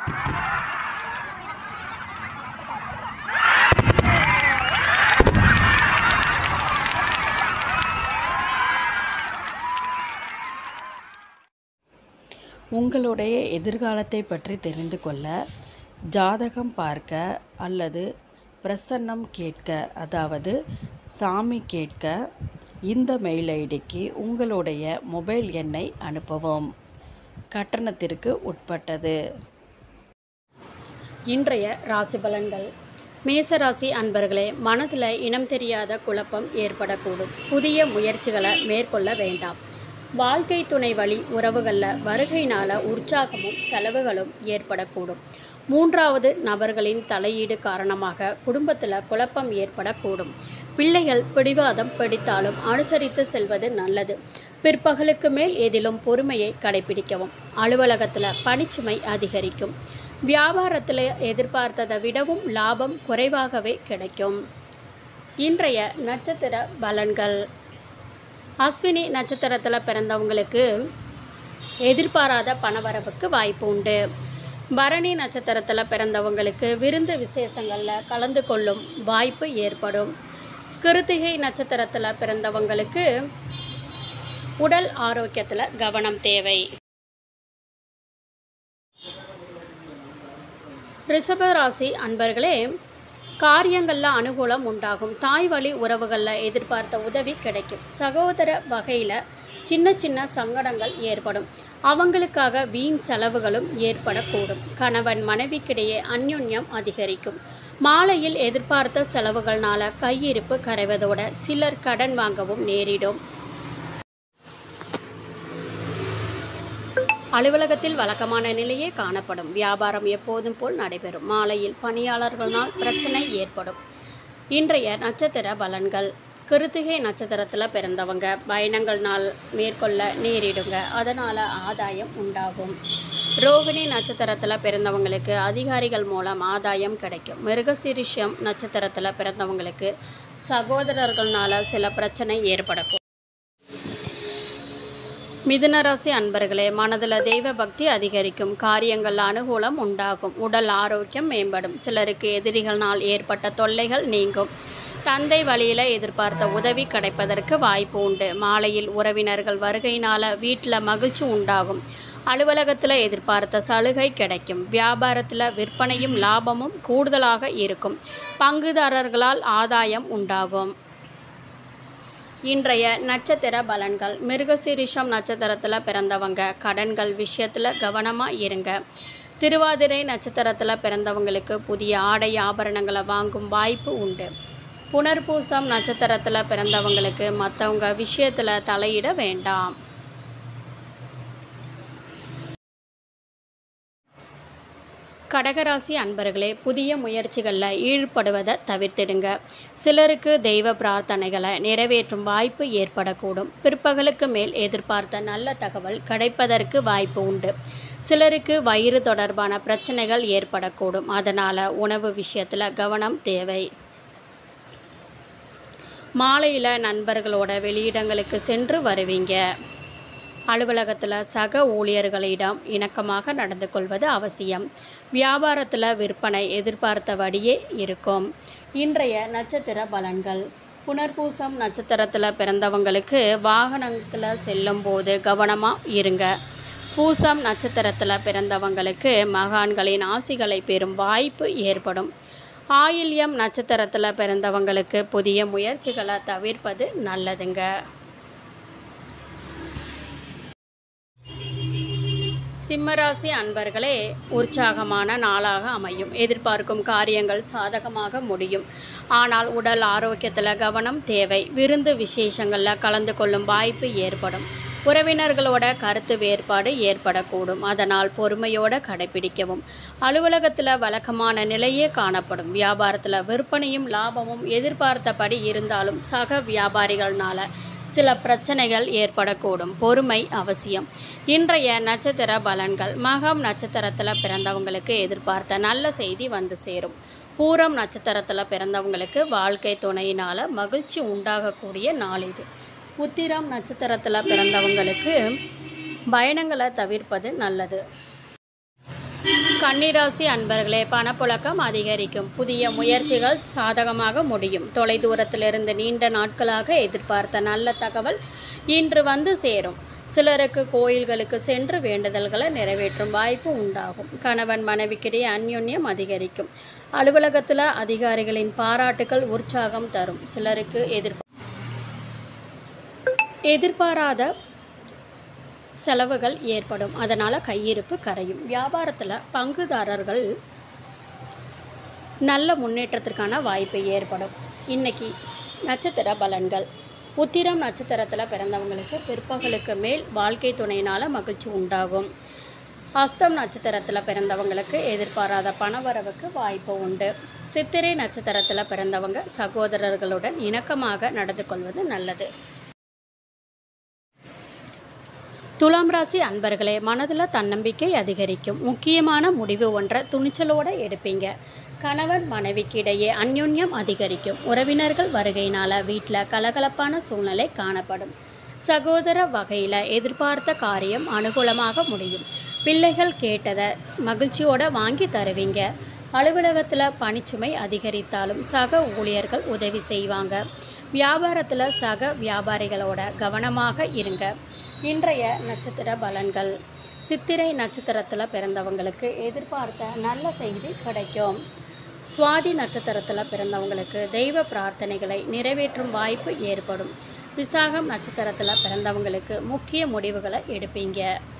உங்களுடைய எதிர்காலத்தை பற்றி தெரிந்து கொள்ள ஜாதகம் பார்க்க அல்லது பிரசன்னம் கேட்க அதாவது சாமி கேட்க இந்த மெயில் ஐடிக்கு உங்களுடைய மொபைல் எண்ணை அனுப்பவும் கட்டணத்திற்கு உட்பட்டது இன்றைய ராசி பலன்கள் மேசராசி அன்பர்களே மனதில் இனம் தெரியாத குழப்பம் ஏற்படக்கூடும் புதிய முயற்சிகளை மேற்கொள்ள வேண்டாம் வாழ்க்கை துணை வழி உறவுகளில் வருகையினால் உற்சாகமும் செலவுகளும் ஏற்படக்கூடும் மூன்றாவது நபர்களின் தலையீடு காரணமாக குடும்பத்தில் குழப்பம் ஏற்படக்கூடும் பிள்ளைகள் பிடிவாதம் பிடித்தாலும் அனுசரித்து செல்வது நல்லது பிற்பகலுக்கு மேல் எதிலும் பொறுமையை கடைபிடிக்கவும் அலுவலகத்தில் பணிச்சுமை அதிகரிக்கும் வியாபாரத்தில் எதிர்பார்த்ததை விடவும் லாபம் குறைவாகவே கிடைக்கும் இன்றைய நட்சத்திர பலன்கள் அஸ்வினி நட்சத்திரத்தில் பிறந்தவங்களுக்கு எதிர்பாராத பணவரவுக்கு வாய்ப்பு உண்டு பரணி நட்சத்திரத்தில் பிறந்தவங்களுக்கு விருந்து விசேஷங்களில் கலந்து கொள்ளும் வாய்ப்பு ஏற்படும் கிருத்திகை நட்சத்திரத்தில் பிறந்தவங்களுக்கு உடல் ஆரோக்கியத்தில் கவனம் தேவை ரிஷப ராசி அன்பர்களே காரியங்களில் அனுகூலம் உண்டாகும் தாய் வழி உறவுகளில் எதிர்பார்த்த உதவி கிடைக்கும் சகோதர வகையில் சின்ன சின்ன சங்கடங்கள் ஏற்படும் அவங்களுக்காக வீண் செலவுகளும் ஏற்படக்கூடும் கணவன் மனைவிக்கிடையே அந்யுன்யம் அதிகரிக்கும் மாலையில் எதிர்பார்த்த செலவுகள்னால கையிருப்பு கரைவதோட சிலர் கடன் வாங்கவும் நேரிடும் அலுவலகத்தில் வழக்கமான நிலையே காணப்படும் வியாபாரம் எப்போதும் போல் நடைபெறும் மாலையில் பணியாளர்களால் பிரச்சனை ஏற்படும் இன்றைய நட்சத்திர பலன்கள் கிருத்திகை நட்சத்திரத்தில் பிறந்தவங்க பயணங்கள் நாள் மேற்கொள்ள நேரிடுங்க அதனால் ஆதாயம் உண்டாகும் ரோகிணி நட்சத்திரத்தில் பிறந்தவங்களுக்கு அதிகாரிகள் மூலம் ஆதாயம் கிடைக்கும் மிருகசீரிஷம் நட்சத்திரத்தில் பிறந்தவங்களுக்கு சகோதரர்களால் சில பிரச்சனை ஏற்படக்கூடும் மிதுனராசி அன்பர்களே மனதில் தெய்வ பக்தி அதிகரிக்கும் காரியங்கள் அனுகூலம் உண்டாகும் உடல் ஆரோக்கியம் மேம்படும் சிலருக்கு எதிரிகளால் ஏற்பட்ட தொல்லைகள் நீங்கும் தந்தை வழியில் எதிர்பார்த்த உதவி கிடைப்பதற்கு வாய்ப்பு உண்டு மாலையில் உறவினர்கள் வருகையினால் வீட்டில் மகிழ்ச்சி உண்டாகும் அலுவலகத்தில் எதிர்பார்த்த சலுகை கிடைக்கும் வியாபாரத்தில் விற்பனையும் லாபமும் கூடுதலாக இருக்கும் பங்குதாரர்களால் ஆதாயம் உண்டாகும் இன்றைய நட்சத்திர பலன்கள் மிருகசீரிஷம் நட்சத்திரத்தில் பிறந்தவங்க கடன்கள் விஷயத்தில் கவனமாக இருங்க திருவாதிரை நட்சத்திரத்தில் பிறந்தவங்களுக்கு புதிய ஆடை ஆபரணங்களை வாங்கும் வாய்ப்பு உண்டு புனர்பூசம் நட்சத்திரத்தில் பிறந்தவங்களுக்கு மற்றவங்க விஷயத்தில் தலையிட வேண்டாம் கடகராசி அன்பர்களே புதிய முயற்சிகளில் ஈடுபடுவதை தவிர்த்திடுங்க சிலருக்கு தெய்வ பிரார்த்தனைகளை நிறைவேற்றும் வாய்ப்பு ஏற்படக்கூடும் பிற்பகலுக்கு மேல் எதிர்பார்த்த நல்ல தகவல் கிடைப்பதற்கு வாய்ப்பு உண்டு சிலருக்கு வயிறு தொடர்பான பிரச்சனைகள் ஏற்படக்கூடும் அதனால் உணவு விஷயத்தில் கவனம் தேவை மாலையில் நண்பர்களோட வெளியிடங்களுக்கு சென்று வருவீங்க அலுவலகத்தில் சக ஊழியர்களிடம் இணக்கமாக நடந்து கொள்வது அவசியம் வியாபாரத்தில் விற்பனை எதிர்பார்த்தபடியே இருக்கும் இன்றைய நட்சத்திர பலன்கள் புனர்பூசம் நட்சத்திரத்தில் பிறந்தவங்களுக்கு வாகனத்தில் செல்லும்போது கவனமாக இருங்க பூசம் நட்சத்திரத்தில் பிறந்தவங்களுக்கு மகான்களின் ஆசிகளை பெறும் வாய்ப்பு ஏற்படும் ஆயில்யம் நட்சத்திரத்தில் பிறந்தவங்களுக்கு புதிய முயற்சிகளை தவிர்ப்பது நல்லதுங்க சிம்மராசி அன்பர்களே உற்சாகமான நாளாக அமையும் எதிர்பார்க்கும் காரியங்கள் சாதகமாக முடியும் ஆனால் உடல் ஆரோக்கியத்தில் கவனம் தேவை விருந்து விசேஷங்களில் கலந்து கொள்ளும் வாய்ப்பு ஏற்படும் உறவினர்களோட கருத்து வேறுபாடு ஏற்படக்கூடும் அதனால் பொறுமையோடு கடைபிடிக்கவும் அலுவலகத்தில் வழக்கமான நிலையே காணப்படும் வியாபாரத்தில் விற்பனையும் லாபமும் எதிர்பார்த்தபடி இருந்தாலும் சக வியாபாரிகள்னால சில பிரச்சனைகள் ஏற்படக்கூடும் பொறுமை அவசியம் இன்றைய நட்சத்திர பலன்கள் மகம் நட்சத்திரத்தில் பிறந்தவங்களுக்கு எதிர்பார்த்த நல்ல செய்தி வந்து சேரும் பூரம் நட்சத்திரத்தில் பிறந்தவங்களுக்கு வாழ்க்கை துணையினால் மகிழ்ச்சி உண்டாகக்கூடிய நாள் இது உத்திரம் நட்சத்திரத்தில் பிறந்தவங்களுக்கு பயணங்களை தவிர்ப்பது நல்லது கன்னிராசி அன்பர்களே பணப்புழக்கம் அதிகரிக்கும் புதிய முயற்சிகள் சாதகமாக முடியும் தொலைதூரத்திலிருந்து நீண்ட நாட்களாக எதிர்பார்த்த நல்ல தகவல் இன்று வந்து சேரும் சிலருக்கு கோயில்களுக்கு சென்று வேண்டுதல்களை நிறைவேற்றும் வாய்ப்பு உண்டாகும் கணவன் மனைவிக்கிடையே அந்யோன்யம் அதிகரிக்கும் அலுவலகத்தில் அதிகாரிகளின் பாராட்டுகள் உற்சாகம் தரும் சிலருக்கு எதிர் எதிர்பாராத செலவுகள் ஏற்படும் அதனால் கையிருப்பு கரையும் வியாபாரத்தில் பங்குதாரர்கள் நல்ல முன்னேற்றத்திற்கான வாய்ப்பு ஏற்படும் இன்னைக்கு நட்சத்திர பலன்கள் உத்திரம் நட்சத்திரத்தில் பிறந்தவங்களுக்கு பிற்பகலுக்கு மேல் வாழ்க்கை துணையினால் மகிழ்ச்சி உண்டாகும் அஸ்தம் நட்சத்திரத்தில் பிறந்தவங்களுக்கு எதிர்பாராத பணவரவுக்கு வாய்ப்பு உண்டு சித்திரை நட்சத்திரத்தில் பிறந்தவங்க சகோதரர்களுடன் இணக்கமாக நடந்து கொள்வது நல்லது துலாம் ராசி அன்பர்களே மனதில் தன்னம்பிக்கை அதிகரிக்கும் முக்கியமான முடிவு ஒன்றை துணிச்சலோடு எடுப்பீங்க கணவன் மனைவிக்கு இடையே அந்யோன்யம் அதிகரிக்கும் உறவினர்கள் வருகையினால் வீட்டில் கலகலப்பான சூழ்நிலை காணப்படும் சகோதர வகையில் எதிர்பார்த்த காரியம் அனுகூலமாக முடியும் பிள்ளைகள் கேட்டதை மகிழ்ச்சியோட வாங்கி தருவீங்க அலுவலகத்தில் பணிச்சுமை அதிகரித்தாலும் சக ஊழியர்கள் உதவி செய்வாங்க வியாபாரத்தில் சக வியாபாரிகளோட கவனமாக இருங்க இன்றைய நட்சத்திர பலன்கள் சித்திரை நட்சத்திரத்தில் பிறந்தவங்களுக்கு எதிர்பார்த்த நல்ல செய்தி கிடைக்கும் சுவாதி நட்சத்திரத்தில் பிறந்தவங்களுக்கு தெய்வ பிரார்த்தனைகளை நிறைவேற்றும் வாய்ப்பு ஏற்படும் விசாகம் நட்சத்திரத்தில் பிறந்தவங்களுக்கு முக்கிய முடிவுகளை எடுப்பீங்க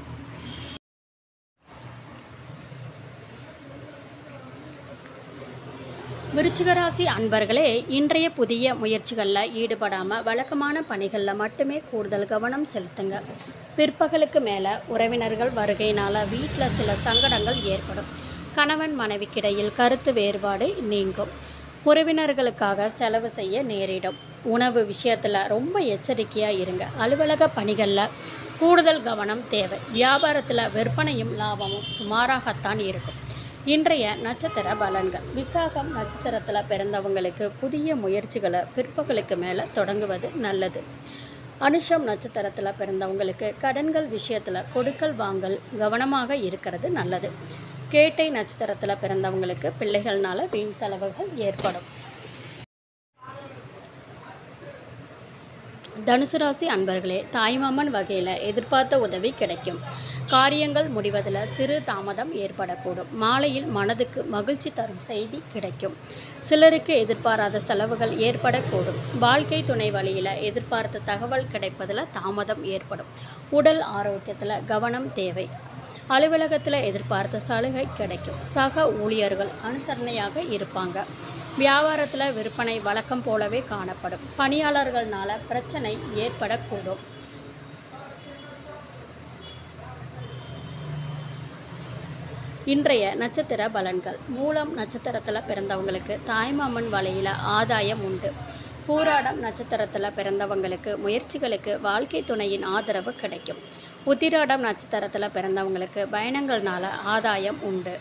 விருச்சிகராசி அன்பர்களே இன்றைய புதிய முயற்சிகளில் ஈடுபடாமல் வழக்கமான பணிகளில் மட்டுமே கூடுதல் கவனம் செலுத்துங்க பிற்பகலுக்கு மேலே உறவினர்கள் வருகையினால் வீட்டில் சில சங்கடங்கள் ஏற்படும் கணவன் மனைவிக்கிடையில் கருத்து வேறுபாடு நீங்கும் உறவினர்களுக்காக செலவு செய்ய நேரிடும் உணவு விஷயத்தில் ரொம்ப எச்சரிக்கையாக இருங்க அலுவலக பணிகளில் கூடுதல் கவனம் தேவை வியாபாரத்தில் விற்பனையும் லாபமும் சுமாராகத்தான் இருக்கும் இன்றைய நட்சத்திர பலன்கள் விசாகம் நட்சத்திரத்தில் பிறந்தவங்களுக்கு புதிய முயற்சிகளை பிற்பகலுக்கு மேலே தொடங்குவது நல்லது அனுஷம் நட்சத்திரத்தில் பிறந்தவங்களுக்கு கடன்கள் விஷயத்தில் கொடுக்கல் வாங்கல் கவனமாக இருக்கிறது நல்லது கேட்டை நட்சத்திரத்தில் பிறந்தவங்களுக்கு பிள்ளைகள்னால வீண் செலவுகள் ஏற்படும் தனுசு ராசி அன்பர்களே தாய்மாமன் வகையில் எதிர்பார்த்த உதவி கிடைக்கும் காரியங்கள் முடிவதில் சிறு தாமதம் ஏற்படக்கூடும் மாலையில் மனதுக்கு மகிழ்ச்சி தரும் செய்தி கிடைக்கும் சிலருக்கு எதிர்பாராத செலவுகள் ஏற்படக்கூடும் வாழ்க்கை துணை வழியில் எதிர்பார்த்த தகவல் கிடைப்பதில் தாமதம் ஏற்படும் உடல் ஆரோக்கியத்தில் கவனம் தேவை அலுவலகத்தில் எதிர்பார்த்த சலுகை கிடைக்கும் சக ஊழியர்கள் அனுசரணையாக இருப்பாங்க வியாபாரத்தில் விற்பனை வழக்கம் போலவே காணப்படும் பணியாளர்களால் பிரச்சனை ஏற்படக்கூடும் இன்றைய நட்சத்திர பலன்கள் மூலம் நட்சத்திரத்தில் பிறந்தவங்களுக்கு தாய்மாமன் வலையில் ஆதாயம் உண்டு பூராடம் நட்சத்திரத்தில் பிறந்தவங்களுக்கு முயற்சிகளுக்கு வாழ்க்கை துணையின் ஆதரவு கிடைக்கும் உத்திராடம் நட்சத்திரத்தில் பிறந்தவங்களுக்கு பயணங்கள்னால ஆதாயம் உண்டு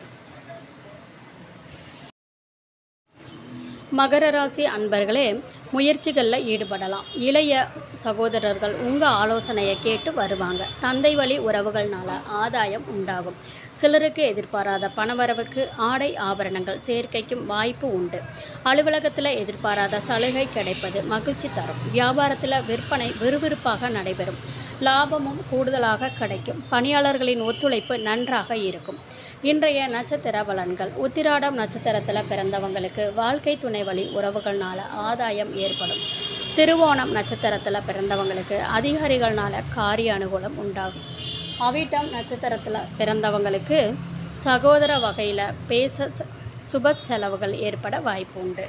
மகர ராசி அன்பர்களே முயற்சிகளில் ஈடுபடலாம் இளைய சகோதரர்கள் உங்கள் ஆலோசனையை கேட்டு வருவாங்க தந்தை வழி உறவுகள்னால ஆதாயம் உண்டாகும் சிலருக்கு எதிர்பாராத பணவரவுக்கு ஆடை ஆபரணங்கள் சேர்க்கைக்கும் வாய்ப்பு உண்டு அலுவலகத்தில் எதிர்பாராத சலுகை கிடைப்பது மகிழ்ச்சி தரும் வியாபாரத்தில் விற்பனை விறுவிறுப்பாக நடைபெறும் லாபமும் கூடுதலாக கிடைக்கும் பணியாளர்களின் ஒத்துழைப்பு நன்றாக இருக்கும் இன்றைய நட்சத்திர பலன்கள் உத்திராடம் நட்சத்திரத்தில் பிறந்தவங்களுக்கு வாழ்க்கை துணை வழி உறவுகள்னால ஆதாயம் ஏற்படும் திருவோணம் நட்சத்திரத்தில் பிறந்தவங்களுக்கு அதிகாரிகள்னால காரிய அனுகூலம் உண்டாகும் அவிட்டம் நட்சத்திரத்தில் பிறந்தவங்களுக்கு சகோதர வகையில் பேச ச- சுப செலவுகள் ஏற்பட வாய்ப்பு உண்டு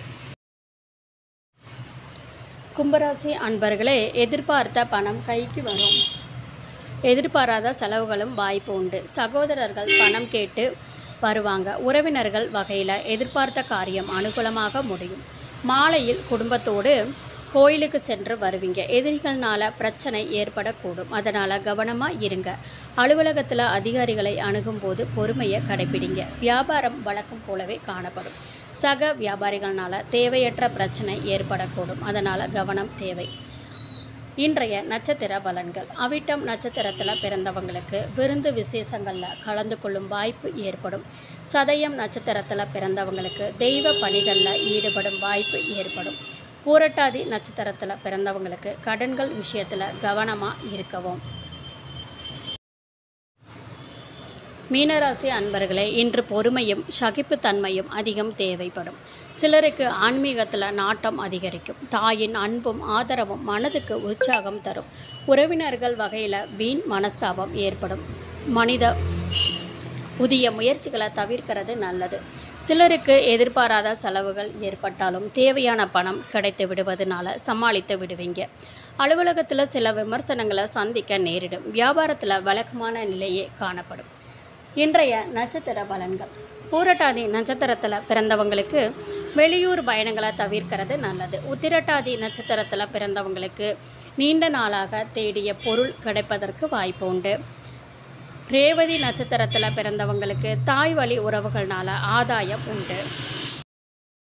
கும்பராசி அன்பர்களே எதிர்பார்த்த பணம் கைக்கு வரும் எதிர்பாராத செலவுகளும் வாய்ப்பு உண்டு சகோதரர்கள் பணம் கேட்டு வருவாங்க உறவினர்கள் வகையில் எதிர்பார்த்த காரியம் அனுகூலமாக முடியும் மாலையில் குடும்பத்தோடு கோயிலுக்கு சென்று வருவீங்க எதிரிகள்னால பிரச்சனை ஏற்படக்கூடும் அதனால் கவனமாக இருங்க அலுவலகத்தில் அதிகாரிகளை அணுகும்போது பொறுமையை கடைபிடிங்க வியாபாரம் வழக்கம் போலவே காணப்படும் சக வியாபாரிகள்னால தேவையற்ற பிரச்சனை ஏற்படக்கூடும் அதனால் கவனம் தேவை இன்றைய நட்சத்திர பலன்கள் அவிட்டம் நட்சத்திரத்தில் பிறந்தவங்களுக்கு விருந்து விசேஷங்களில் கலந்து கொள்ளும் வாய்ப்பு ஏற்படும் சதயம் நட்சத்திரத்தில் பிறந்தவங்களுக்கு தெய்வ பணிகளில் ஈடுபடும் வாய்ப்பு ஏற்படும் பூரட்டாதி நட்சத்திரத்தில் பிறந்தவங்களுக்கு கடன்கள் விஷயத்தில் கவனமாக இருக்கவும் மீனராசி அன்பர்களே இன்று பொறுமையும் சகிப்புத்தன்மையும் அதிகம் தேவைப்படும் சிலருக்கு ஆன்மீகத்தில் நாட்டம் அதிகரிக்கும் தாயின் அன்பும் ஆதரவும் மனதுக்கு உற்சாகம் தரும் உறவினர்கள் வகையில் வீண் மனஸ்தாபம் ஏற்படும் மனித புதிய முயற்சிகளை தவிர்க்கிறது நல்லது சிலருக்கு எதிர்பாராத செலவுகள் ஏற்பட்டாலும் தேவையான பணம் கிடைத்து விடுவதனால சமாளித்து விடுவீங்க அலுவலகத்தில் சில விமர்சனங்களை சந்திக்க நேரிடும் வியாபாரத்தில் வழக்கமான நிலையே காணப்படும் இன்றைய நட்சத்திர பலன்கள் பூரட்டாதி நட்சத்திரத்தில் பிறந்தவங்களுக்கு வெளியூர் பயணங்களை தவிர்க்கிறது நல்லது உத்திரட்டாதி நட்சத்திரத்தில் பிறந்தவங்களுக்கு நீண்ட நாளாக தேடிய பொருள் கிடைப்பதற்கு வாய்ப்பு உண்டு ரேவதி நட்சத்திரத்தில் பிறந்தவங்களுக்கு தாய் வழி உறவுகள்னால ஆதாயம் உண்டு